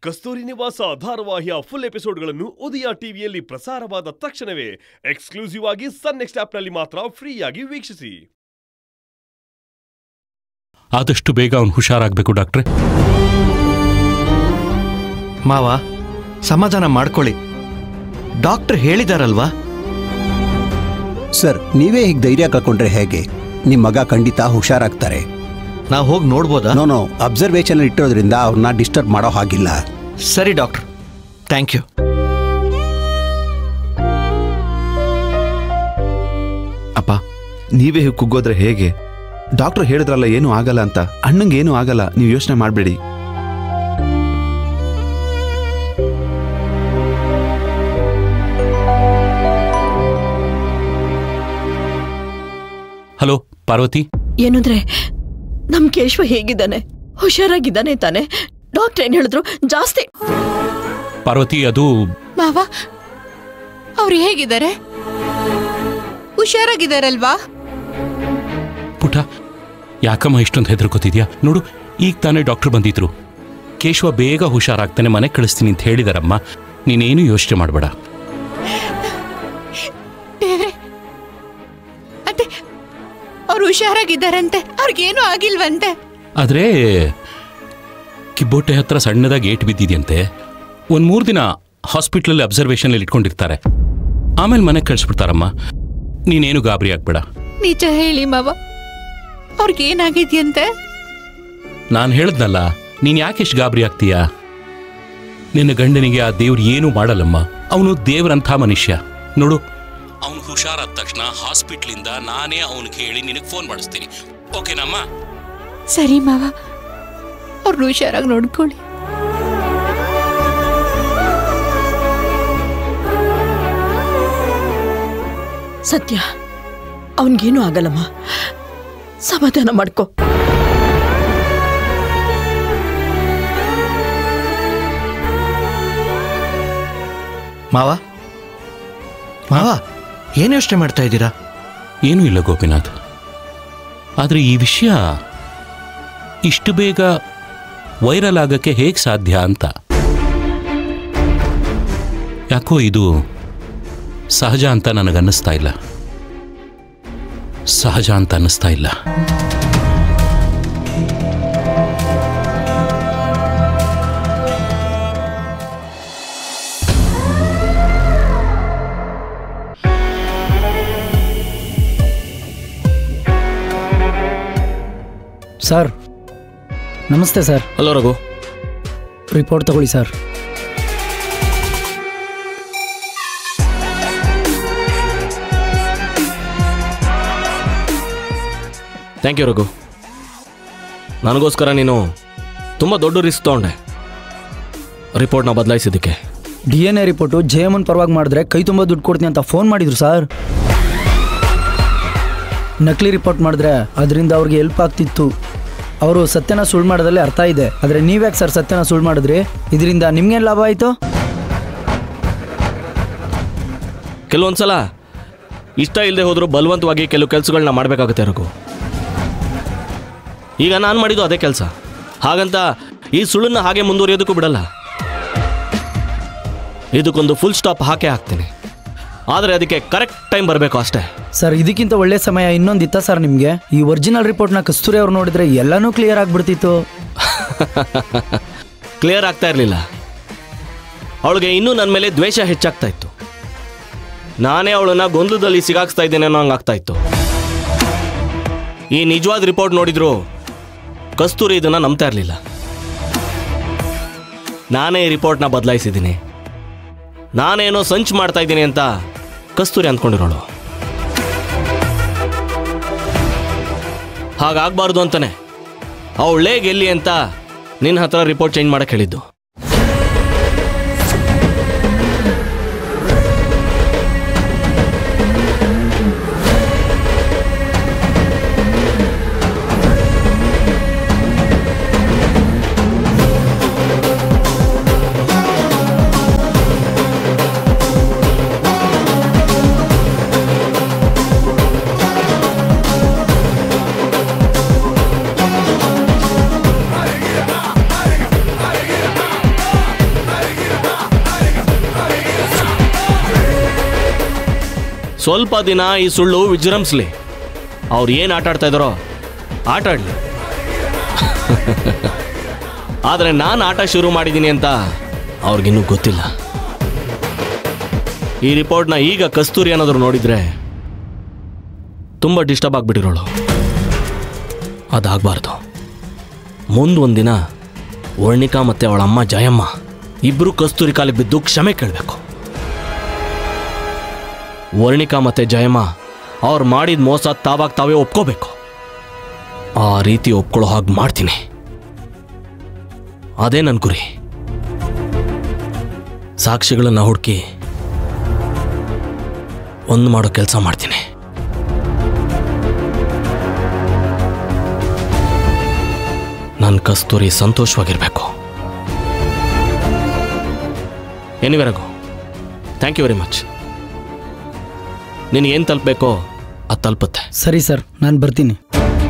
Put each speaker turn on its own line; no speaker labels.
ಕಸ್ತೂರಿ ನಿವಾಸ ಧಾರಾವಾಹಿಯ ಫುಲ್ ಎಪಿಸೋಡ್ಗಳನ್ನು ಉದಯ ಟಿವಿಯಲ್ಲಿ ಪ್ರಸಾರವಾದ ತಕ್ಷಣವೇ ಎಕ್ಸ್ಕ್ಲೂಸಿವ್ ಆಗಿ ಸನ್ ನೆಕ್ಸ್ಟ್ ಆಪ್ನಲ್ಲಿ ಮಾತ್ರ ಫ್ರೀಯಾಗಿ ವೀಕ್ಷಿಸಿ
ಆದಷ್ಟು ಬೇಗ ಅವನು ಹುಷಾರಾಗಬೇಕು ಡಾಕ್ಟ್ರೆ
ಮಾವ ಸಮಾಧಾನ ಮಾಡ್ಕೊಳ್ಳಿ ಡಾಕ್ಟರ್ ಹೇಳಿದಾರಲ್ವಾ
ಸರ್ ನೀವೇ ಹೀಗೆ ಧೈರ್ಯ ಕಳ್ಕೊಂಡ್ರೆ ಹೇಗೆ ನಿಮ್ಮ ಮಗ ಖಂಡಿತ ಹುಷಾರಾಗ್ತಾರೆ
ನಾವು ಹೋಗಿ ನೋಡ್ಬೋದಾ
ನೋ ನೋ ಅಬ್ಸರ್ವೇಷನ್ ಇಟ್ಟಿರೋದ್ರಿಂದ ಅವ್ರನ್ನ ಡಿಸ್ಟರ್ಬ್ ಮಾಡೋ ಹಾಗಿಲ್ಲ
ಸರಿ ಡಾಕ್ಟರ್ ಥ್ಯಾಂಕ್ ಯು
ಅಪ್ಪ ನೀವೇ ಹೀಗೆ ಕುಗ್ಗೋದ್ರೆ ಹೇಗೆ ಡಾಕ್ಟರ್ ಹೇಳಿದ್ರಲ್ಲ ಏನೂ ಆಗಲ್ಲ ಅಂತ ಅಣ್ಣಂಗೆ ಏನೂ ಆಗಲ್ಲ ನೀವು ಯೋಚನೆ ಮಾಡಬೇಡಿ
ಹಲೋ ಪಾರ್ವತಿ
ಏನಂದ್ರೆ ನಮ್ ಕೇಶವ ಹೇಗಿದ್ದಾನೆ ಹುಷಾರಾಗಿದ್ದಾನೆ ತಾನೆ ಡಾಕ್ಟರ್ ಏನ್ ಹೇಳಿದ್ರು ಜಾಸ್ತಿ
ಪಾರ್ವತಿ ಅದು
ಮಾವ ಅವ್ರು ಹೇಗಿದ್ದಾರೆ ಹುಷಾರಾಗಿದ್ದಾರಲ್ವಾ
ಪುಟ ಯಾಕಮ್ಮ ಇಷ್ಟೊಂದು ಹೆದರ್ಕೋತಿದ್ಯಾ ನೋಡು ಈಗ ತಾನೇ ಡಾಕ್ಟರ್ ಬಂದಿದ್ರು ಕೇಶವ ಬೇಗ ಹುಷಾರಾಗ್ತಾನೆ ಮನೆ ಕಳಿಸ್ತೀನಿ ಅಂತ ಹೇಳಿದಾರಮ್ಮ ನೀನೇನು ಯೋಚನೆ ಮಾಡಬೇಡ
ದೇವ್ರೆ ಅತ್ತೆ ಅವ್ರು ಹುಷಾರಾಗಿದ್ದಾರಂತೆ ಅವ್ರಿಗೇನು ಆಗಿಲ್ವಂತೆ
ಆದರೆ ಕಿಬ್ಬೊಟ್ಟೆ ಹತ್ರ ಸಣ್ಣದಾಗಿ ಏಟು ಬಿದ್ದಿದೆಯಂತೆ ಒಂದು ಮೂರು ದಿನ ಹಾಸ್ಪಿಟ್ಲಲ್ಲಿ ಅಬ್ಸರ್ವೇಷನಲ್ಲಿ ಇಟ್ಕೊಂಡಿರ್ತಾರೆ ಆಮೇಲೆ ಮನೆಗೆ ಕಳಿಸ್ಬಿಡ್ತಾರಮ್ಮ ನೀನೇನು ಗಾಬರಿ ಆಗ್ಬೇಡ
ನಿಜ ಹೇಳಿ ಮಾವ ಅವ್ರಿಗೇನಾಗಿದ್ಯಂತೆ
ನಾನು ಹೇಳ್ದ್ನಲ್ಲ ನೀನು ಯಾಕೆಷ್ಟು ಗಾಬರಿ ಆಗ್ತೀಯಾ ನಿನ್ನ ಗಂಡನಿಗೆ ಆ ದೇವ್ರು ಏನೂ ಮಾಡಲ್ಲಮ್ಮ ಅವನು ದೇವ್ರಂಥ ಮನುಷ್ಯ ನೋಡು ಅವನು ಹುಷಾರಾದ ತಕ್ಷಣ ಹಾಸ್ಪಿಟ್ಲಿಂದ ನಾನೇ ಅವನಿಗೆ ಹೇಳಿ ನಿನಗೆ ಫೋನ್ ಮಾಡಿಸ್ತೀನಿ ಓಕೆನಮ್ಮ
ಸರಿ ಮಾವ ಅವ್ರನ್ನ ಹುಷಾರಾಗಿ ನೋಡ್ಕೊಳ್ಳಿ
ಸತ್ಯ ಅವನ್ಗೇನು ಆಗಲ್ಲಮ್ಮ ಸಮಾಧಾನ ಮಾಡ್ಕೊ
ಮಾವ ಮಾವ ಏನು ಯೋಚನೆ ಮಾಡ್ತಾ ಇದ್ದೀರಾ
ಏನೂ ಇಲ್ಲ ಗೋಪಿನಾಥ್ ಆದರೆ ಈ ವಿಷಯ ಇಷ್ಟು ಬೇಗ ವೈರಲ್ ಆಗಕ್ಕೆ ಹೇಗೆ ಸಾಧ್ಯ ಅಂತ ಯಾಕೋ ಇದು ಸಹಜ ಅಂತ ನನಗನ್ನಿಸ್ತಾ ಇಲ್ಲ ಸಹಜ ಅಂತ ಅನ್ನಿಸ್ತಾ ಇಲ್ಲ
ಸರ್ ನಮಸ್ತೆ ಸರ್
ಹಲೋ ರಘು
ರಿಪೋರ್ಟ್ ತಗೊಳ್ಳಿ ಸರ್
ಥ್ಯಾಂಕ್ ಯು ರಘು ನನಗೋಸ್ಕರ ನೀನು ತುಂಬ ದೊಡ್ಡ ರಿಸ್ಕ್ ತೊಗೊಂಡೆ ರಿಪೋರ್ಟ್ನ ಬದಲಾಯಿಸಿದ್ದಕ್ಕೆ
D N A report J M ಪರವಾಗಿ ಮಾಡಿದ್ರೆ ಕೈ ತುಂಬ ದುಡ್ಡು ಕೊಡ್ತೀನಿ ಅಂತ ಫೋನ್ ಮಾಡಿದ್ರು ಸರ್ ನಕಲಿ ರಿಪೋರ್ಟ್ ಮಾಡಿದ್ರೆ ಅದರಿಂದ ಅವ್ರಿಗೆ ಹೆಲ್ಪ್ ಆಗ್ತಿತ್ತು ಅವರು ಸತ್ಯನ ಸುಳ್ಳು ಮಾಡೋದ್ರಲ್ಲಿ ಅರ್ಥ ಇದೆ ಆದರೆ ನೀವ್ಯಾಕೆ ಸರ್ ಸತ್ಯನ ಸುಳ್ಳು ಮಾಡಿದ್ರಿ ಇದರಿಂದ ನಿಮ್ಗೇನು ಲಾಭ ಆಯಿತು
ಕೆಲವೊಂದ್ಸಲ ಇಷ್ಟ ಇಲ್ಲದೆ ಹೋದರೂ ಬಲವಂತವಾಗಿ ಕೆಲವು ಕೆಲಸಗಳನ್ನ ಮಾಡಬೇಕಾಗುತ್ತೆ ರಘು ಈಗ ನಾನು ಮಾಡಿದ್ದು ಅದೇ ಕೆಲಸ ಹಾಗಂತ ಈ ಸುಳ್ಳನ್ನ ಹಾಗೆ ಮುಂದುವರಿಯೋದಕ್ಕೂ ಬಿಡಲ್ಲ ಇದಕ್ಕೊಂದು ಫುಲ್ ಸ್ಟಾಪ್ ಹಾಕೇ ಹಾಕ್ತೀನಿ ಆದರೆ ಅದಕ್ಕೆ ಕರೆಕ್ಟ್ ಟೈಮ್ ಬರಬೇಕು ಅಷ್ಟೇ
ಸರ್ ಇದಕ್ಕಿಂತ ಒಳ್ಳೆ ಸಮಯ ಇನ್ನೊಂದು ಇತ್ತ ಸರ್ ನಿಮಗೆ ಈ ಒರಿಜಿನಲ್ ರಿಪೋರ್ಟ್ನ ಕಸ್ತೂರಿ ಅವ್ರು ನೋಡಿದ್ರೆ ಎಲ್ಲನೂ ಕ್ಲಿಯರ್ ಆಗಿಬಿಡ್ತಿತ್ತು
ಕ್ಲಿಯರ್ ಆಗ್ತಾ ಇರಲಿಲ್ಲ ಅವಳಿಗೆ ಇನ್ನೂ ನನ್ನ ಮೇಲೆ ದ್ವೇಷ ಹೆಚ್ಚಾಗ್ತಾ ಇತ್ತು ನಾನೇ ಅವಳನ್ನ ಗೊಂದಲದಲ್ಲಿ ಸಿಗಾಕ್ಸ್ತಾ ಇದ್ದೇನೆ ಅನ್ನೋ ಹಂಗೆ ಆಗ್ತಾ ಇತ್ತು ಈ ನಿಜವಾದ ರಿಪೋರ್ಟ್ ನೋಡಿದ್ರು ಕಸ್ತೂರಿ ಇದನ್ನ ನಂಬ್ತಾ ಇರಲಿಲ್ಲ ನಾನೇ ಈ ರಿಪೋರ್ಟ್ನ ಬದಲಾಯಿಸಿದ್ದೀನಿ ನಾನೇನೋ ಸಂಚು ಮಾಡ್ತಾ ಇದ್ದೀನಿ ಅಂತ ಕಸ್ತೂರಿ ಅಂದ್ಕೊಂಡಿರೋಳು ಹಾಗಾಗಬಾರ್ದು ಅಂತಾನೆ ಅವಳೇ ಗೆಲ್ಲಿ ಅಂತ ನಿನ್ನ ಹತ್ರ ರಿಪೋರ್ಟ್ ಚೇಂಜ್ ಮಾಡಕ್ಕೆ ಹೇಳಿದ್ದು
Hey!
ಸ್ವಲ್ಪ ದಿನ ಈ ಸುಳ್ಳು ವಿಜೃಂಭಿಸ್ಲಿ ಅವ್ರು ಏನು ಆಟ ಆಡ್ತಾ ಇದ್ದಾರೋ ಆಟ ಆಡಲಿ ಆದರೆ ನಾನು ಆಟ ಶುರು ಮಾಡಿದ್ದೀನಿ ಅಂತ ಅವ್ರಿಗಿನ್ನೂ ಗೊತ್ತಿಲ್ಲ ಈ ರಿಪೋರ್ಟ್ನ ಈಗ ಕಸ್ತೂರಿ ಏನಾದರೂ ನೋಡಿದ್ರೆ ತುಂಬ ಡಿಸ್ಟರ್ಬ್ ಆಗಿಬಿಟ್ಟಿರೋಳು ಅದಾಗಬಾರ್ದು ಮುಂದೊಂದಿನ ವರ್ಣಿಕಾ ಮತ್ತು ಅವಳ ಅಮ್ಮ ಜಯಮ್ಮ ಇಬ್ಬರು ಕಸ್ತೂರಿ ಕಾಲಿಗೆ ಬಿದ್ದು ಕ್ಷಮೆ ಕೇಳಬೇಕು ವರ್ಣಿಕಾ ಮತ್ತು ಜಯಮ್ಮ ಅವ್ರು ಮಾಡಿದ ಮೋಸ ತಾವಾಗ ತಾವೇ ಒಪ್ಕೋಬೇಕು ಆ ರೀತಿ ಒಪ್ಕೊಳ್ಳೋ ಹಾಗೆ ಮಾಡ್ತೀನಿ ಅದೇ ನನ್ನ ಗುರಿ ಸಾಕ್ಷಿಗಳನ್ನ ಹುಡುಕಿ ಒಂದು ಮಾಡೋ ಕೆಲಸ ಮಾಡ್ತೀನಿ ನನ್ನ ಕಸ್ತೂರಿ ಸಂತೋಷವಾಗಿರಬೇಕು ಎನಿವೆರಗು ಥ್ಯಾಂಕ್ ಯು ವೆರಿ ಮಚ್ ನಿನಗೇನು ತಲುಪಬೇಕೋ ಅದು ತಲುಪುತ್ತೆ
ಸರಿ ಸರ್ ನಾನು ಬರ್ತೀನಿ